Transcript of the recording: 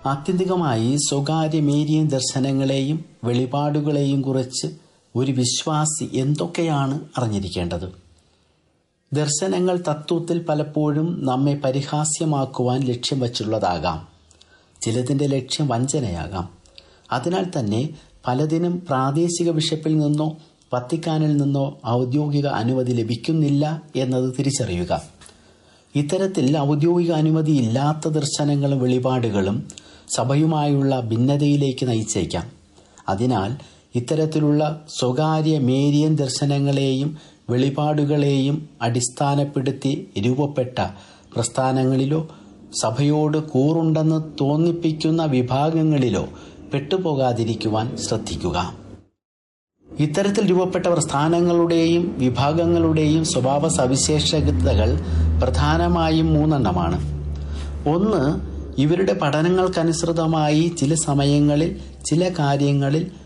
ആത്യന്തികമായി സ്വകാര്യ മേരിയൻ ദർശനങ്ങളെയും വെളിപാടുകളെയും കുറിച്ച് ഒരു വിശ്വാസി എന്തൊക്കെയാണ് അറിഞ്ഞിരിക്കേണ്ടത് ദർശനങ്ങൾ തത്വത്തിൽ പലപ്പോഴും നമ്മെ പരിഹാസ്യമാക്കുവാൻ ലക്ഷ്യം വച്ചുള്ളതാകാം ചിലതിൻ്റെ ലക്ഷ്യം വഞ്ചനയാകാം അതിനാൽ തന്നെ പലതിനും പ്രാദേശിക ബിഷപ്പിൽ നിന്നോ വത്തിക്കാനിൽ നിന്നോ ഔദ്യോഗിക അനുമതി ലഭിക്കുന്നില്ല എന്നത് തിരിച്ചറിയുക ഇത്തരത്തിൽ ഔദ്യോഗിക അനുമതി ഇല്ലാത്ത ദർശനങ്ങളും വെളിപാടുകളും സഭയുമായുള്ള ഭിന്നതയിലേക്ക് നയിച്ചേക്കാം അതിനാൽ ഇത്തരത്തിലുള്ള സ്വകാര്യ മേരിയൻ ദർശനങ്ങളെയും വെളിപാടുകളെയും അടിസ്ഥാനപ്പെടുത്തി രൂപപ്പെട്ട പ്രസ്ഥാനങ്ങളിലോ സഭയോട് കൂറുണ്ടെന്ന് തോന്നിപ്പിക്കുന്ന വിഭാഗങ്ങളിലോ പെട്ടുപോകാതിരിക്കുവാൻ ശ്രദ്ധിക്കുക ഇത്തരത്തിൽ രൂപപ്പെട്ട പ്രസ്ഥാനങ്ങളുടെയും വിഭാഗങ്ങളുടെയും സ്വഭാവ സവിശേഷതകൾ പ്രധാനമായും മൂന്നെണ്ണമാണ് ഒന്ന് ഇവരുടെ പഠനങ്ങൾക്കനുസൃതമായി ചില സമയങ്ങളിൽ ചില കാര്യങ്ങളിൽ